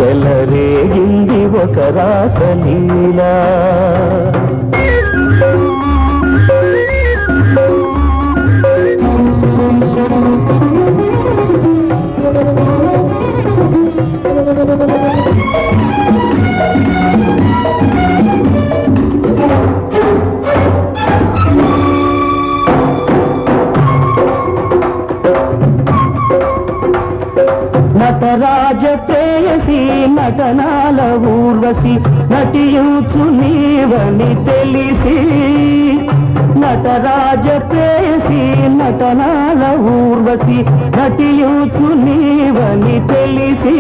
చెలరేగింది ఒక రాసలీలా నటరాజ ప్రేయసి నటనాల ఊర్వశి నటియుచు నీవని తెలిసి నటరాజ ప్రేయసి నటనాల ఊర్వశి నటియుచు నీవని తెలిసి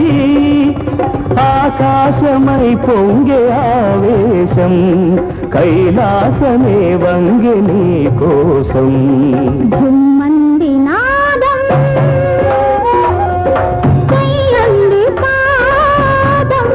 ఆకాశమై పొంగే ఆవేశం కైలాసమే వంగి నీ కోసం జుమ్మంది నాదం కయ్యంది పాదం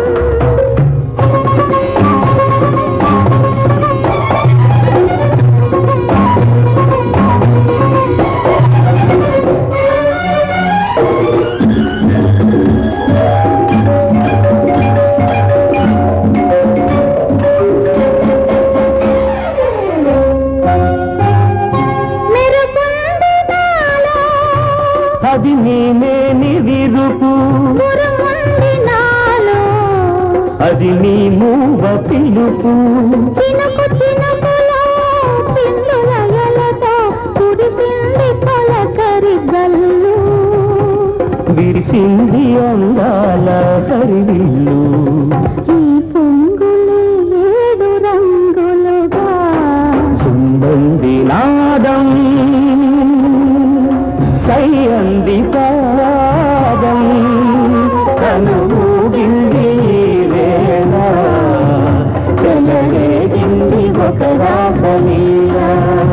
మెరుపుంది నాలో అది నీమేని విరుపు గురుముంది నాలో అది నీ మూవ పిలుపు చినుకు చినుకులో పిందులయలతో కురిసింది తొలకరి గల్లు విరిసింది అందాల హరివిల్లు ఈ పొంగులు ఏడు రంగులుగా సుందంది నాదం సయ్యంది పాదం కనుగిల్ది వేళ చెలరేగింది ఒక రాసలీలా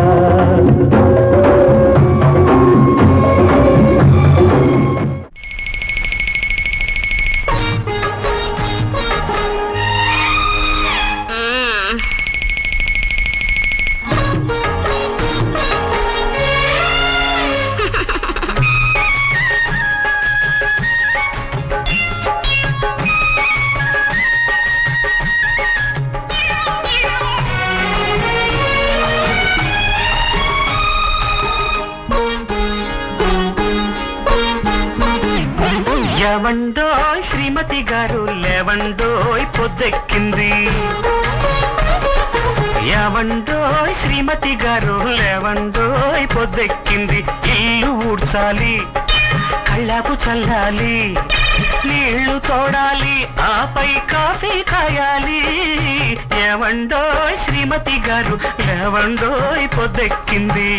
ఎవండో శ్రీమతి గారు లేవండోయ్ పొద్దెక్కింది ఎవండో శ్రీమతి గారు లేవండోయ్ పొద్దెక్కింది ఇల్లు ఊడ్చాలి కళ్ళాపు చల్లాలి నీళ్లు తోడాలి ఆపై కాఫీ కాయాలి ఏవండో శ్రీమతి గారు లేవండోయ్ పొద్దెక్కింది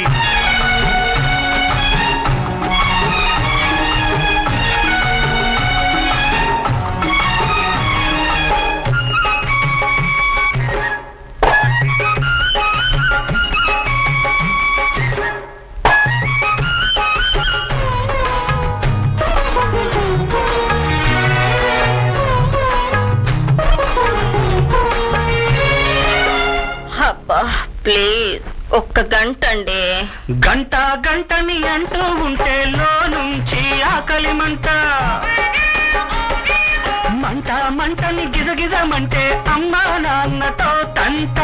అబ్బా ప్లీజ్ ఒక్క గంట అండి గంట గంటని అంటూ ఉంటే లో నుంచి ఆకలి మంట మంట మంటని గిజగిజమంటే అమ్మా నాన్నతో తంట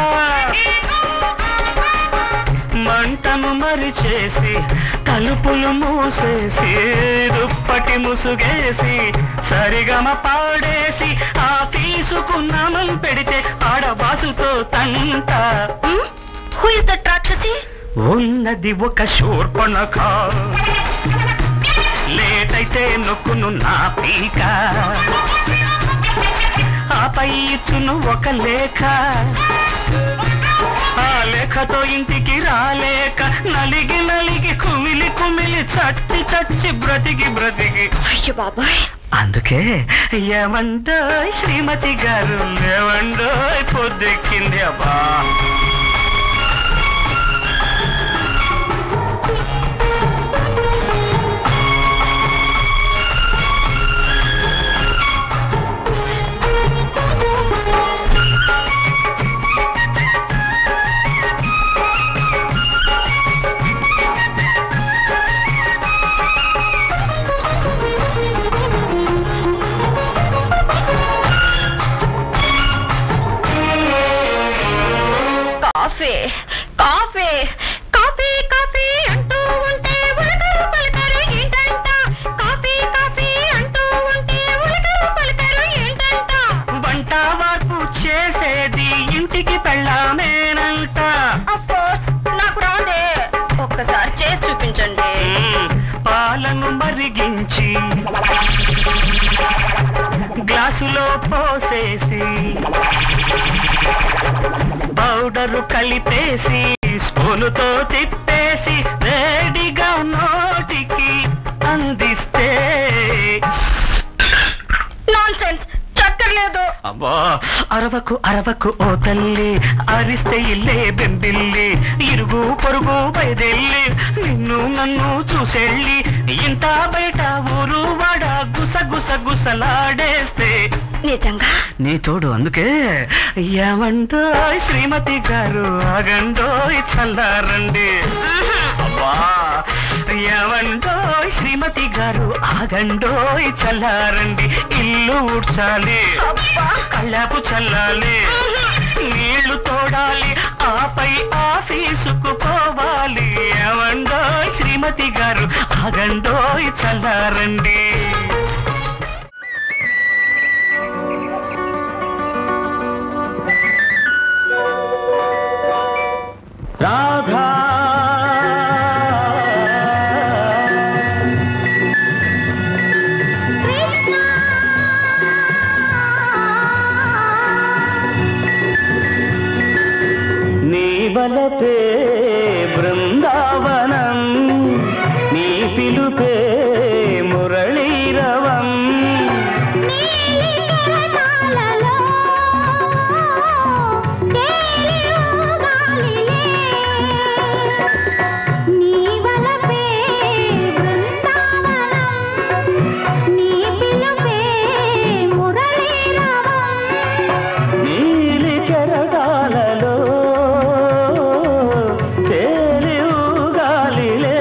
మంటను మరిచేసి తలుపులు మూసేసి దుప్పటి ముసుగేసి సరిగమ పాడేసి ఆ తీసుకున్నామని పెడితే ఆడబాసుతో తంట హూ ఇస్ దట్ రాక్షసి ఉన్నది ఒక శూర్పణఖ లేట్ అయితే నొక్కును నా పీక ఆపై ఇచ్చును ఒక లేఖ ఆ లేఖతో ఇంటికి రాలేక నలిగి నలిగి కుమిలి కుమిలి చచ్చి చచ్చి బ్రతికి బ్రతికి అయ్యో బాబాయ్ అందుకే ఏమండో శ్రీమతి గారు ఏమండో పొద్దెక్కింది అబ్బా కాఫీ కాఫీ కాఫీ కాఫీ అంటూ ఉంటే ఉలకరు పలకరు ఏంటంట కాఫీ కాఫీ అంటూ ఉంటే ఉలకరు పలకరు ఏంటంట వంట వార్పు చేసేది ఇంటికి పెళ్ళామేనంట అఫ్కోర్స్ నాకు రాదే ఒక్కసారి చేసి చూపించండి మ్మ్. పాలను మరిగించి గ్లాసులో పోసేసి పౌడరు కలిపేసి స్పూనుతో తిప్పేసి వేడిగా నోటికి అందిస్తే నాన్ సెన్స్ చక్కర్లేదు అబ్బా అరవకు అరవకు ఓ తల్లి అరిస్తే ఇల్లే బెంబిల్లి ఇరుగు పొరుగు బయదెల్లి నిన్ను నన్ను చూసెళ్ళి ఇంత బయట ఊరు వాడ గుస గుస గుసలాడేస్తే నిజంగా నీ తోడు అందుకే ఏమంటో శ్రీమతి గారు ఆగండో చల్లారండి అబ్బా ఏమంటో శ్రీమతి గారు ఆగండో చల్లారండి ఇల్లు ఊడ్చాలి అబ్బా కళ్ళాపు చల్లాలి నీళ్లు తోడాలి ఆపై ఆఫీసుకు పోవాలి ఏమండో శ్రీమతి గారు ఆగండో చల్లారండి రాధా నీ వలపే బృందావనం నీ పిలుపే మురళీరవం నీలి కెరటాలలో తేలి ఊగాలిలే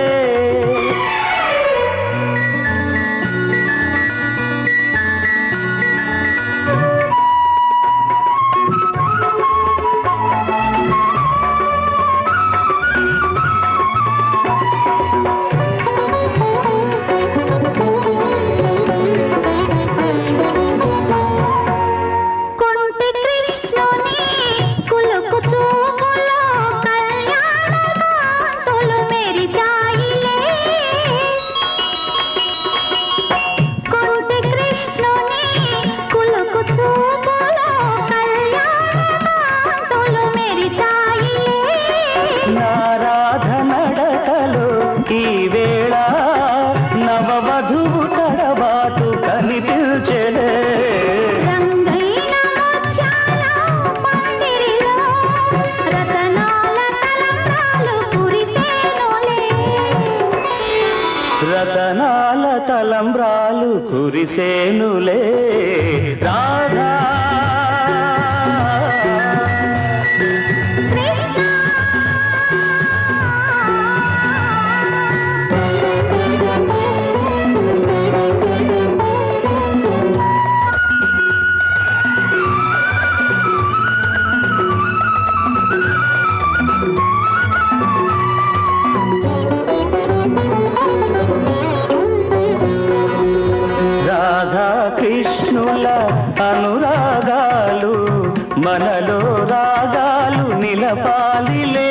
కొంటి కృష్ణుని కులుకు చూపులో కళ్యాణ కాంతులు మెరిశాయిలే కొంటి కృష్ణుని కులుకు చూపులో కళ్యాణ కాంతులు మెరిశాయిలే నారాధ నడకలు ఈ వేళ నవవధువు తడబాటు కనిపించలే రంగైన ముత్యాల పందిరిలో రతనాల తలంబ్రాలు కురిసేనులే రతనాల తలంబ్రాలు కురిసేనులే రాధా రాధా కృష్ణుల అనురాగాలు మనలో రాగాలు నిలపాలిలే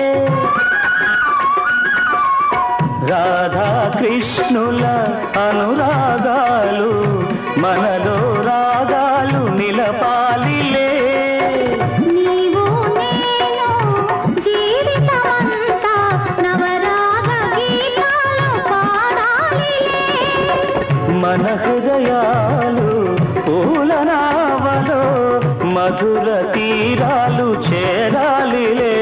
రాధా కృష్ణుల అనురాగాలు మనలో రాగాలు నిలపాలిలే నీవు నేను జీవితమంతా నవరాగ గీతాలు పాడాలిలే మన హృదయాలు పూలనావలో మధుర తీరాలు చేరాలిలే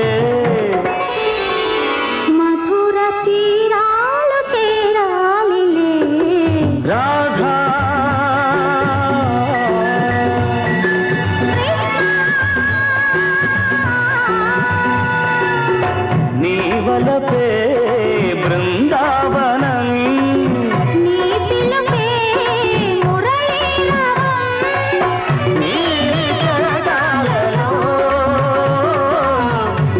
మధుర తీరాలు చేరాలిలే రాధా నీ వలపే బృందావనం నీ పిలుపే మురళీరవం నీ జగడాలలో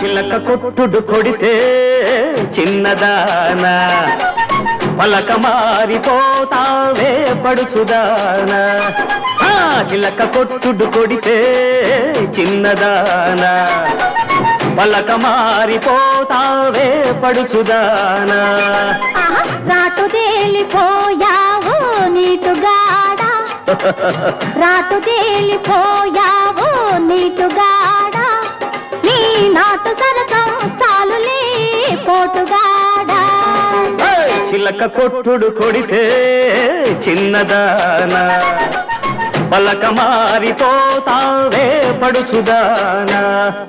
చిలక కొట్టుడు కొడితే చిన్నదానా పలక మారిపోతావే పడుచుదానా ఆ, చిలక కొట్టుడు కొడితే చిన్నదానా పలక మారిపోతావే పడుచుదానా ఆహా, రాటు తేలిపోయావు నీటుగాడా రాటు తేలిపోయావు నీటుగాడా నీ నాటు సరసం చాలులే పోటుగాడా ఏయ్! చిలక కొట్టుడు కొడితే చిన్నదానా పలక మారిపోతావే పడుచుదానా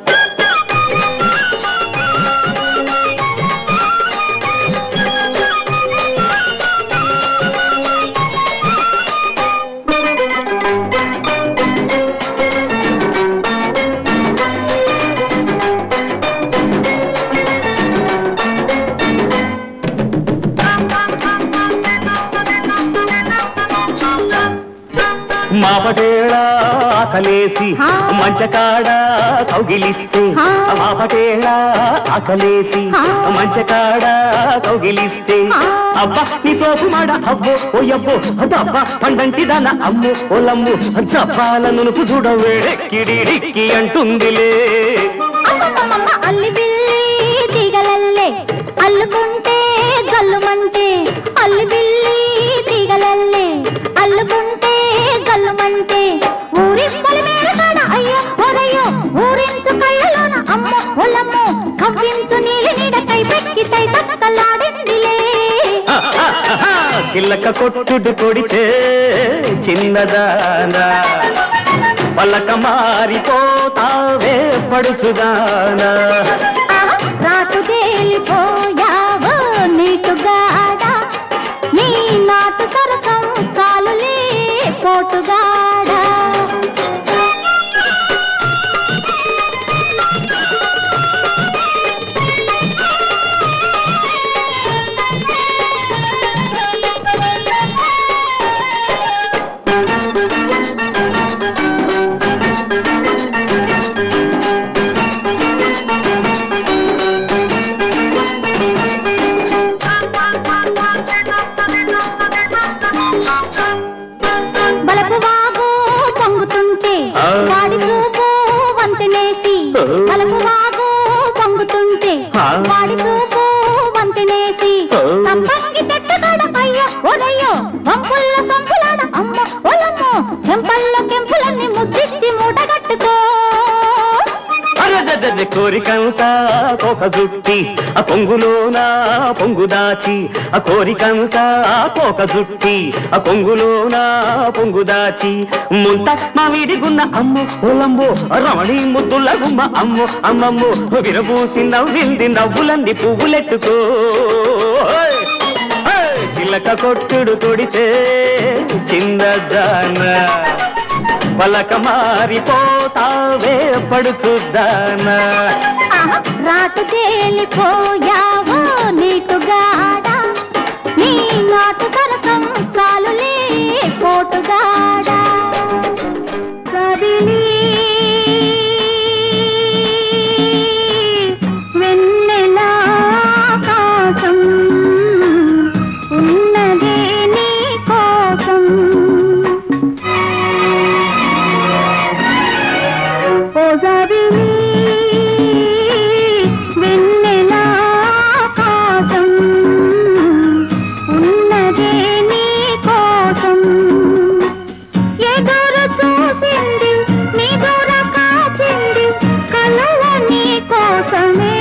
మాపటేళ ఆకలేసి ఆ. మంచకాడ కౌగిలిస్తే ఆ. మాపటేళ ఆకలేసి ఆ. మంచకాడ కౌగిలిస్తే ఆ. అబ్బా నీ సోపు మాడ అబ్బో ఓయబ్బో అబ్బా పండంటి దాన అమ్ము ఓలమ్ము జపాల నునుపు చూడవేడెక్కిడిడిక్కి అంటుందిలే అమ్మమ్మమ్మ అల్లి బిల్లి తీగలల్లే అల్లుకుంటే జల్లుమంటే అల్లి బిల్లి తీగలల్లే అల్లుకుంటే జల్లుమంటే ఊరి పొలిమేర కాడ అయ్యో ఓరయ్యో ఊరించు కళ్ళలోన అమ్మ ఒలమ్మ కవ్వించు నీలి నీడ కై పెక్కి తై తక్కలాడిందిలే ఆ, ఆ, ఆ, చిల్లక కొట్టుడు కొడితే చిన్నదానా పలక మారిపోతావే పడుచుదానా ఆహా, రాటు తేలిపోయావు నీటుగాడా నీ నాటు సరసం చాలులే పోటుగాడా బలపు వాగు పొంగుతుంటే ఆ. వాడి చూపు వంతెనేసి ఆ. బలపు వాగు పొంగుతుంటే ఆ. వాడి చూపు వంతెనేసి ఆ. సంపంగి చెట్టుగాడ అయ్యో ఓరయ్యో వంపుల్ల సంపులాడ అమ్మ ఒలమ్మో చెంపల్లో కెంపులన్నీ ముద్దిచ్చి మూటగట్టుకో అరదద కోరికంతా కోక జుట్టి ఆ పొంగులోన పొంగు దాచి ఆ కోరికంతా కోక జుట్టి ఆ పొంగులోన పొంగు దాచి ముంత మామిడి గున్న అమ్ము ఓలంబు రమణి ముద్దుల గుమ్మ అమ్ము అమ్మమ్ము విరబూసి నవ్వింది నవ్వులంది పువ్వులెట్టుకో ఓయ్! ఓయ్! చిలక కొట్టుడు కొడితే చిన్నదానా పలక మారిపోతావే పడుచుద్దానా ఆహా, రాటు తేలిపోయావు నీటుగాడా నీ నాటు సరసం చాలులే పోటుగాడా కదిలి వెన్నెలాకాశం ఉన్నదే నీ కోసం ఓజాబిలి వెన్నెలాకాశం ఉన్నదే నీ కోసం ఎదురు చూసింది నీ దూర కాచింది కలవ నీ కోసమే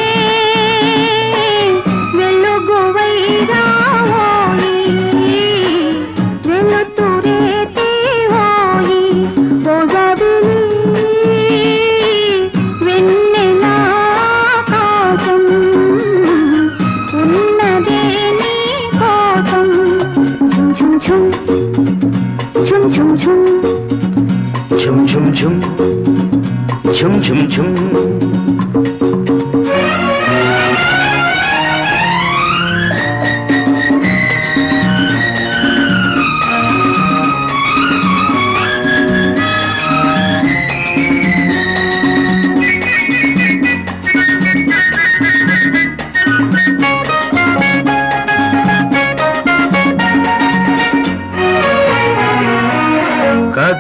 వెలుగువై రావోయి వెలుతురే తీవోయి ఓజాబిలి వెన్నెలాకాశం ఉన్నదే నీ కోసం ఝుమ్ ఝుమ్ ఝుమ్ ఝుమ్ ఝుమ్ ఝుమ్ ఝుమ్ ఝుమ్ ఝుమ్ ఝుమ్ ఝుమ్ ఝుమ్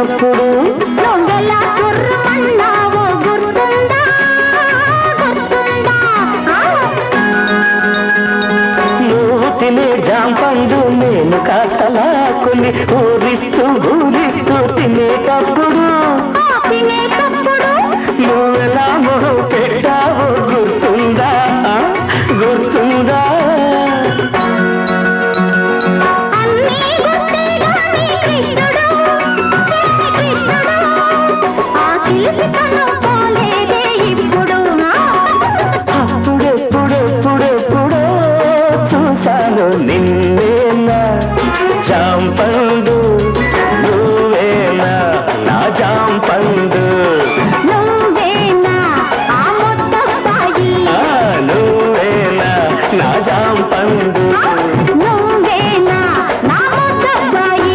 చూసినప్పుడు నువ్వెలా కుర్రమన్నావో గుర్తుందా గుర్తుందా ఆ? నువ్వు తినే జాంపండు నేను కాస్త లాక్కుని ఊరిస్తూ ఊరిస్తూ తినేటప్పుడు ఆ తినేటప్పుడు నువ్వెలా మొహం పెట్టావో గుర్తుందా ఆ? గుర్తుందా అన్నీ గుర్తే గాని కృష్ణుడు చిన్ని కృష్ణుడు ఆ చిలిపితనం పోలేదే ఇప్పుడు ఆ? అప్పుడెప్పుడెప్పుడెప్పుడో చూశాను నిన్నేనా జాంపండు నువ్వేనా నా జాంపండు నువ్వేనా ఆ ముద్దబ్బాయి ఆ, నువ్వేనా నా జాంపండు ఆ? నువ్వేనా నా ముద్దబ్బాయి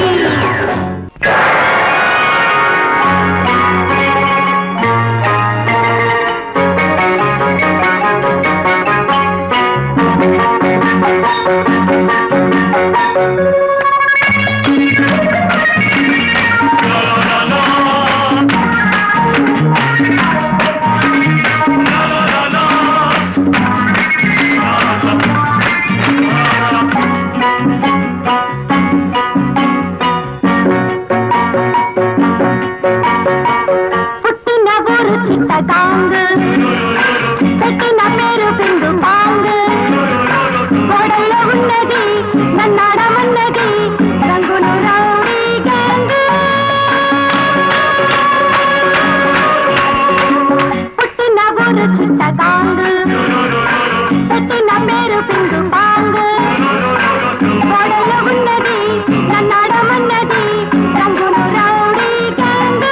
పుట్టిన ఊరు చిట్టగాంగ్ పెట్టిన పేరు పిండు పాంగ్ గోడల్లో ఉన్నది నన్నాడమన్నది రంగులు రౌడీ గ్యాంగ్ పుట్టిన ఊరు చిట్టగాంగ్ పెట్టిన పేరు పిండు పాంగ్ గోడల్లో ఉన్నది నన్నాడమన్నది రంగులు rowdy gang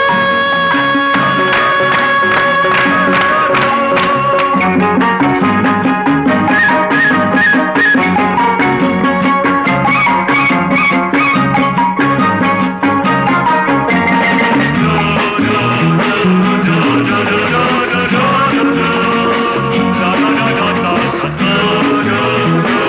Da da da da da da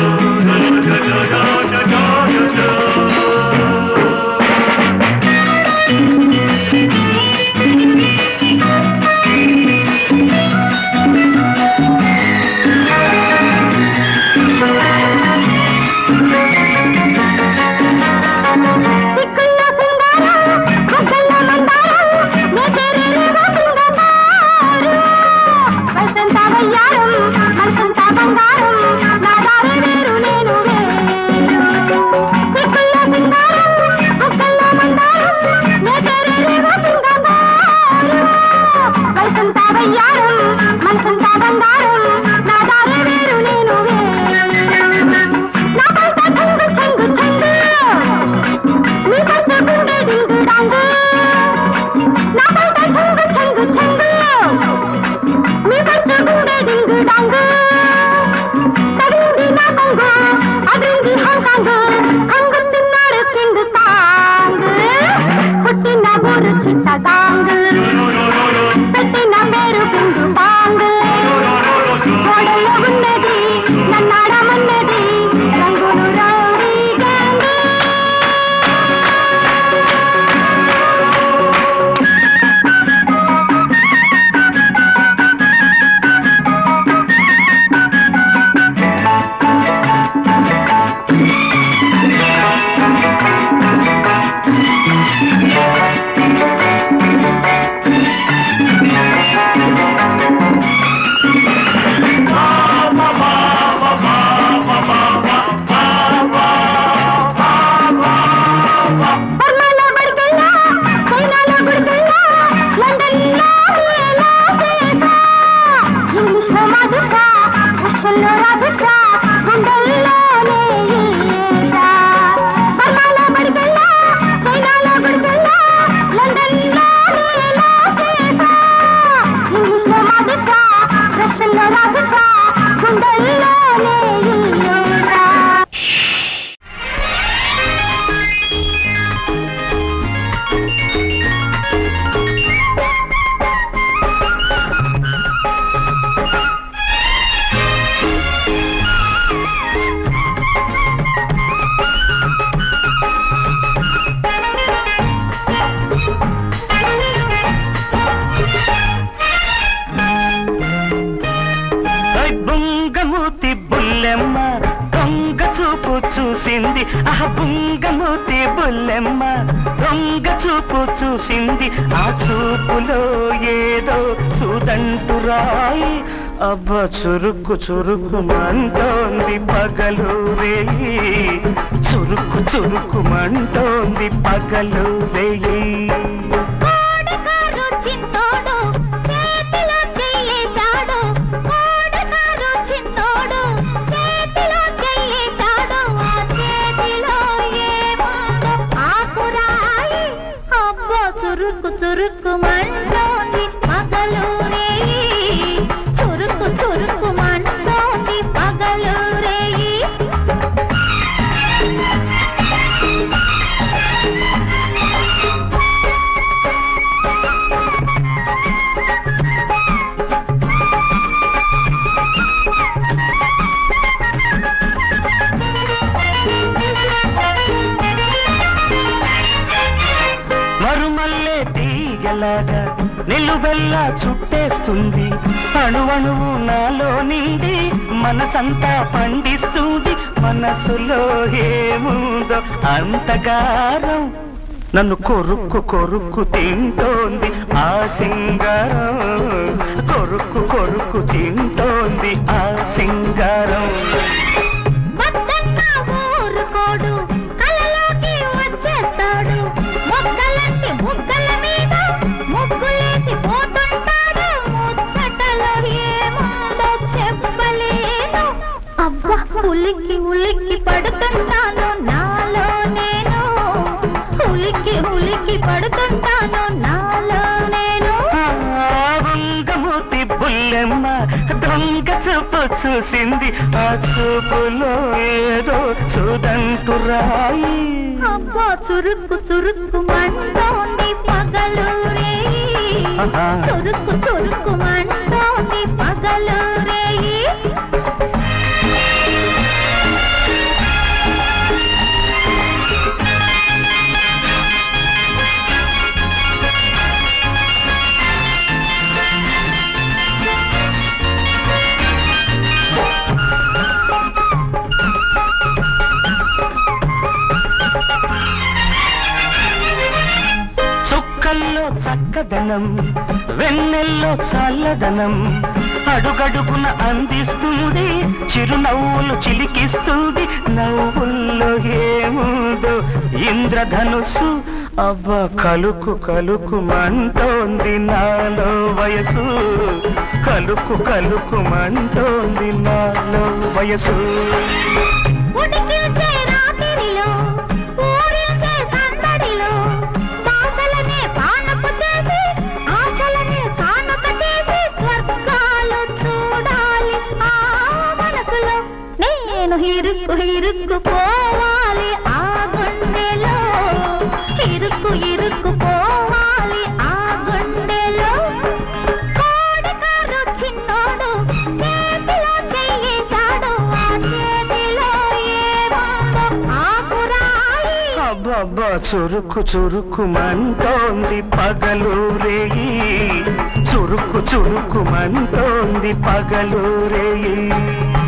బుంగమూతి బుల్లెమ్మ దొంగ చూపు చూసింది ఆ బుంగమూతి బుల్లెమ్మ దొంగ చూపు చూసింది ఆ చూపులో ఏదో సుదంటు రాయి అబ్బ చురుకు చురుకు మంటోంది పగలు రేయి చురుకు చురుకు మంటోంది పగలు రేయి కోడకారు చిన్నోడు చేతిలో చెయ్యేశాడు కోడకారు చిన్నోడు చేతిలో చెయ్యేశాడు ఆ చేతిలో ఏముందో ఆకురాయి అబ్బో చురుకు చురుకు మంటోంది పగలు రేయి చురుకు చురుకు మంటోంది పగలు రేయి మరుమల్లే తీగలాగా నిలువెల్లా చుట్టేస్తుంది అణువణువు నాలో నిండి మనసంతా పండిస్తుంది మనసులో ఏముందో అంతగారం నన్ను కొరుక్కు కొరుక్కు తింటోంది ఆ సింగారం కొరుక్కు కొరుక్కు తింటోంది ఆ సింగారం వద్దన్న ఊరుకోడు కలలోకి వచ్చేస్తాడు మొక్కలంటి ముక్కల మీద ముగ్గులేసి పోతుంటాడు ముచ్చటలో ఏముందో చెప్పలేను అబ్బా ఉలిక్కి ఉలిక్కి పడుతుంటాను నాలో నేను ఉలిక్కి ఉలిక్కి పడుతుంటాను నాలో నేను వంగమూతి బుల్లెమ్మ దొంగ చూపు చూసింది ఆ చూపులో ఏదో చూదంటు రాయి అబ్బా చురుక్కు చురుక్కు మంటోంది పగలు రేయి ఆహా. చురుక్కు చురుక్కు మంటోంది పగలు రేయి చుక్కల్లో చక్కదనం వెన్నెల్లో చల్లదనం అడుగడుగున అందిస్తుంది చిరునవ్వులు చిలికిస్తుంది నవ్వుల్లో ఏముందో ఇంద్రధనుస్సు అబ్బ కలుకు కలుకు మంటోంది నాలో వయసు కలుకు కలుకు మంటోంది నాలో వయసు ఉడికిల్చే రాత్రిలో ఊరిల్చే సందడిలో బాసలనే పానపు చేసి ఆశలనే కానుక చేసి స్వర్గాలు చూడాలి ఆ మనసులో నేను ఇరుక్కు ఇరుక్కు పోవాలి ఆ గుండెలో ఇరుక్కు ఇరుక్కు పోవాలి ఆ గుండెలో కోడకారు చిన్నోడు చేతిలో చెయ్యేశాడు ఆ చేతిలో ఏముందో ఆకురాయి అబ్బబ్బా చురుకు చురుకు మంటోంది పగలు రేయి చురుకు చురుకు మంటోంది పగలు రేయి